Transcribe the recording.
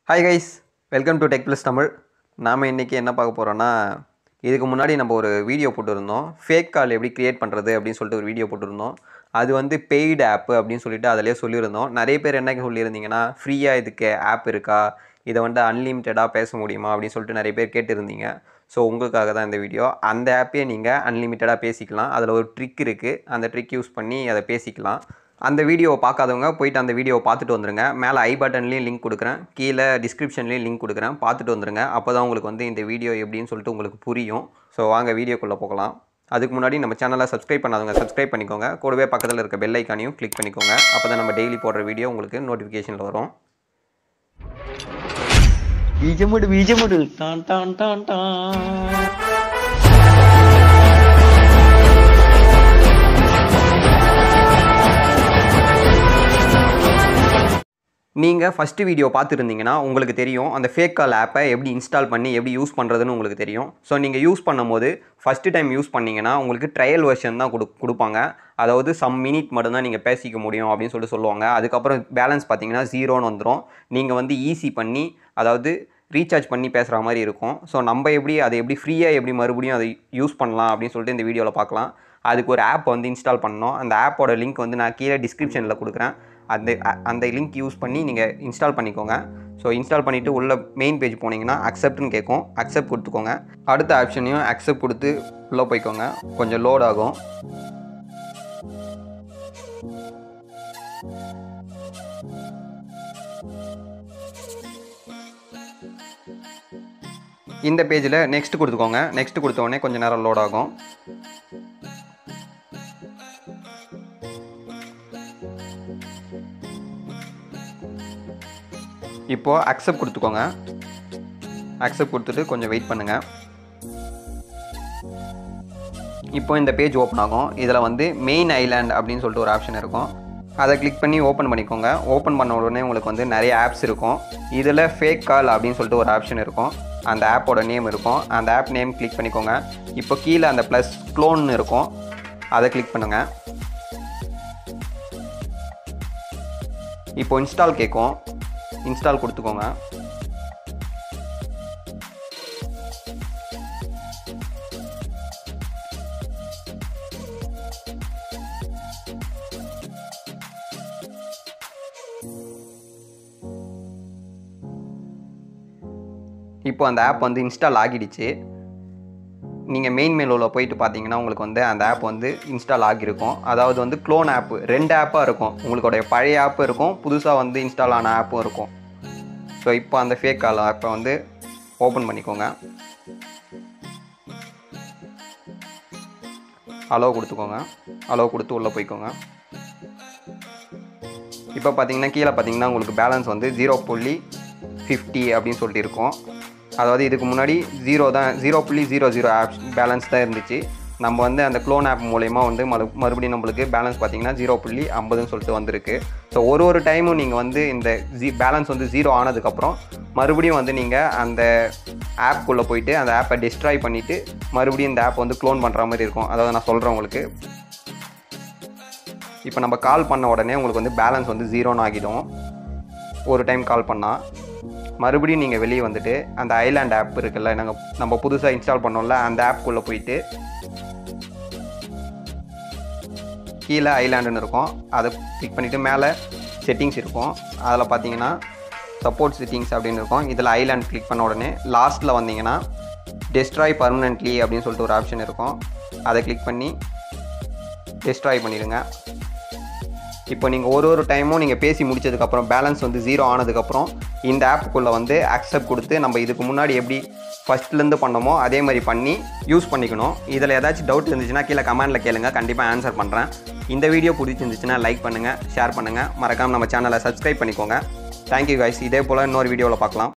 hi guys welcome to tech plus Tamil நாம் இன்றைக்கி என்ன பார்க்க போகிறோன்னா இதுக்கு முன்னாடி நம்ம ஒரு வீடியோ போட்டிருந்தோம் ஃபேக் கால் எப்படி க்ரியேட் பண்ணுறது அப்படின்னு சொல்லிட்டு ஒரு வீடியோ போட்டிருந்தோம் அது வந்து பெய்டு ஆப்பு அப்படின்னு சொல்லிட்டு அதிலே சொல்லியிருந்தோம் நிறைய பேர் என்ன சொல்லியிருந்தீங்கன்னா ஃப்ரீயாக இதுக்கு ஆப் இருக்கா இதை வந்து அன்லிமிட்டடாக பேச முடியுமா அப்படின்னு சொல்லிட்டு நிறைய பேர் கேட்டிருந்தீங்க ஸோ உங்களுக்காக தான் இந்த வீடியோ அந்த ஆப்பே நீங்கள் அன்லிமிட்டடாக பேசிக்கலாம் அதில் ஒரு ட்ரிக் இருக்குது அந்த ட்ரிக் யூஸ் பண்ணி அதை பேசிக்கலாம் அந்த வீடியோவை பார்க்காதவங்க போயிட்டு அந்த வீடியோவை பார்த்துட்டு வந்துருங்க மேலே ஐ பட்டன்லேயும் லிங்க் கொடுக்குறேன் கீழே டிஸ்கிரிப்ஷன்லேயும் லிங்க் கொடுக்குறேன் பார்த்துட்டு வந்துருங்க அப்போ தான் உங்களுக்கு வந்து இந்த வீடியோ எப்படின்னு சொல்லிட்டு உங்களுக்கு புரியும் ஸோ வாங்க வீடியோக்குள்ளே போகலாம் அதுக்கு முன்னாடி நம்ம சேனலை சப்ஸ்கிரைப் பண்ணாதவங்க சப்ஸ்கிரைப் பண்ணிக்கோங்க கூடவே பக்கத்தில் இருக்க பெல் ஐக்கானையும் கிளிக் பண்ணிக்கோங்க அப்போ தான் நம்ம டெய்லி போடுற வீடியோ உங்களுக்கு நோட்டிஃபிகேஷனில் வரும் ബീജമിട് ബീജമിട് ടാൻ ടാൻ ടാൻ ടാൻ நீங்கள் ஃபஸ்ட்டு வீடியோ பார்த்துருந்தீங்கன்னா உங்களுக்கு தெரியும் அந்த ஃபேக் கால் ஆப்பை எப்படி இன்ஸ்டால் பண்ணி எப்படி யூஸ் பண்ணுறதுன்னு உங்களுக்கு தெரியும் ஸோ நீங்கள் யூஸ் பண்ணும்போது ஃபஸ்ட்டு டைம் யூஸ் பண்ணீங்கன்னா உங்களுக்கு ட்ரையல் வெர்ஷன் தான் கொடு கொடுப்பாங்க அதாவது சம் மினிட் மட்டும்தான் நீங்கள் பேசிக்க முடியும் அப்படின்னு சொல்லிட்டு சொல்லுவாங்க அதுக்கப்புறம் பேலன்ஸ் பார்த்தீங்கன்னா ஜீரோன்னு வந்துடும் நீங்கள் வந்து ஈஸி பண்ணி அதாவது ரீசார்ஜ் பண்ணி பேசுகிற மாதிரி இருக்கும் ஸோ நம்ம எப்படி அதை எப்படி ஃப்ரீயாக எப்படி மறுபடியும் அதை யூஸ் பண்ணலாம் அப்படின்னு சொல்லிட்டு இந்த வீடியோவில் பார்க்கலாம் அதுக்கு ஒரு ஆப் வந்து இன்ஸ்டால் பண்ணணும் அந்த ஆப்போட லிங்க் வந்து நான் கீழே டிஸ்கிரிப்ஷனில் கொடுக்குறேன் அந்த அ- அந்த லிங்க் யூஸ் பண்ணி நீங்கள் இன்ஸ்டால் பண்ணிக்கோங்க ஸோ இன்ஸ்டால் பண்ணிவிட்டு உள்ள மெயின் பேஜ் போனீங்கன்னா அக்செப்ட்னு கேட்கும் அக்செப்ட் கொடுத்துக்கோங்க அடுத்த ஆப்ஷனையும் அக்செப்ட் கொடுத்து உள்ளே போய்க்கோங்க கொஞ்சம் லோட் ஆகும் இந்த பேஜில் நெக்ஸ்ட் கொடுத்துக்கோங்க நெக்ஸ்ட் கொடுத்த உடனே கொஞ்சம் நேரம் லோட் ஆகும் இப்போது அக்செப்ட் கொடுத்துக்கோங்க அக்செப்ட் கொடுத்துட்டு கொஞ்சம் வெயிட் பண்ணுங்கள் இப்போ இந்த பேஜ் ஓப்பன் ஆகும் இதில் வந்து மெயின் ஐலாண்ட் அப்படின்னு சொல்லிட்டு ஒரு ஆப்ஷன் இருக்கும் அதை கிளிக் பண்ணி ஓப்பன் பண்ணிக்கோங்க ஓப்பன் பண்ண உடனே உங்களுக்கு வந்து நிறைய ஆப்ஸ் இருக்கும் இதில் ஃபேக் கால் அப்படின்னு சொல்லிட்டு ஒரு ஆப்ஷன் இருக்கும் அந்த ஆப்போட நேம் இருக்கும் அந்த ஆப் நேம் கிளிக் பண்ணிக்கோங்க இப்போ கீழே அந்த ப்ளஸ் க்ளோன்னு இருக்கும் அதை கிளிக் பண்ணுங்கள் இப்போ இன்ஸ்டால் கேட்கும் இன்ஸ்டால் கொடுத்துக்கோங்க இப்போ அந்த ஆப் வந்து இன்ஸ்டால் ஆகிடுச்சு நீங்கள் மெயின் மெனுவில் போயிட்டு பார்த்தீங்கன்னா உங்களுக்கு வந்து அந்த ஆப் வந்து இன்ஸ்டால் ஆகியிருக்கும் அதாவது வந்து க்ளோன் ஆப் ரெண்டு ஆப்பாக இருக்கும் உங்களுடைய பழைய ஆப் இருக்கும் புதுசாக வந்து இன்ஸ்டால் ஆன ஆப்பும் இருக்கும் ஸோ இப்போ அந்த ஃபேக் கால் ஆப்பை வந்து ஓப்பன் பண்ணிக்கோங்க அலோ கொடுத்துக்கோங்க அலோ கொடுத்து உள்ளே போய்க்கோங்க இப்போ பார்த்தீங்கன்னா கீழே பார்த்தீங்கன்னா உங்களுக்கு பேலன்ஸ் வந்து ஜீரோ புள்ளி ஃபிஃப்டி அப்படின்னு சொல்லிட்டு இருக்கும் அதாவது இதுக்கு முன்னாடி ஜீரோ தான் ஜீரோ புள்ளி ஜீரோ ஜீரோ ஆப் பேலன்ஸ் தான் இருந்துச்சு நம்ம வந்து அந்த க்ளோன் ஆப் மூலயமா வந்து மறு மறுபடியும் நம்மளுக்கு பேலன்ஸ் பார்த்தீங்கன்னா ஜீரோ புள்ளி ஐம்பதுன்னு சொல்லிட்டு வந்திருக்கு ஸோ ஒரு ஒரு டைமும் நீங்கள் வந்து இந்த ஜி பேலன்ஸ் வந்து ஜீரோ ஆனதுக்கப்புறம் மறுபடியும் வந்து நீங்கள் அந்த ஆப்குள்ளே போயிட்டு அந்த ஆப்பை டிஸ்ட்ராய் பண்ணிவிட்டு மறுபடியும் இந்த ஆப் வந்து க்ளோன் பண்ணுற மாதிரி இருக்கும் அதாவது நான் சொல்கிறேன் உங்களுக்கு இப்போ நம்ம கால் பண்ண உடனே உங்களுக்கு வந்து பேலன்ஸ் வந்து ஜீரோன்னு ஆகிடும் ஒரு டைம் கால் பண்ணால் மறுபடியும் நீங்கள் வெளியே வந்துட்டு அந்த ஐலாண்ட் ஆப் இருக்குல்ல நாங்கள் நம்ம புதுசாக இன்ஸ்டால் பண்ணோம்ல அந்த ஆப்குள்ளே போயிட்டு கீழே ஐலாண்டுன்னு இருக்கும் அதை கிளிக் பண்ணிவிட்டு மேலே செட்டிங்ஸ் இருக்கும் அதில் பார்த்தீங்கன்னா சப்போர்ட் செட்டிங்ஸ் அப்படின்னு இருக்கும் இதில் ஐலாண்ட் கிளிக் பண்ண உடனே லாஸ்ட்டில் வந்தீங்கன்னா டெஸ்ட்ராய் பர்மனெண்ட்லி அப்படின்னு சொல்லிட்டு ஒரு ஆப்ஷன் இருக்கும் அதை கிளிக் பண்ணி டெஸ்ட்ராய் பண்ணிடுங்க இப்போ நீங்கள் ஒரு ஒரு டைமும் நீங்கள் பேசி முடிச்சதுக்கப்புறம் பேலன்ஸ் வந்து ஜீரோ ஆனதுக்கப்புறம் இந்த ஆப்புக்குள்ளே வந்து அக்செப்ட் கொடுத்து நம்ம இதுக்கு முன்னாடி எப்படி ஃபஸ்ட்லேருந்து பண்ணோமோ அதே மாதிரி பண்ணி யூஸ் பண்ணிக்கணும் இதில் ஏதாச்சும் டவுட் இருந்துச்சுன்னா கீழே கமெண்ட்டில் கேளுங்க கண்டிப்பாக ஆன்சர் பண்ணுறேன் இந்த வீடியோ பிடிச்சிருந்துச்சுன்னா லைக் பண்ணுங்கள் ஷேர் பண்ணுங்கள் மறக்காமல் நம்ம சேனலை சப்ஸ்கிரைப் பண்ணிக்கோங்க தேங்க்யூ guys இதே போல் இன்னொரு வீடியோவில் பார்க்கலாம்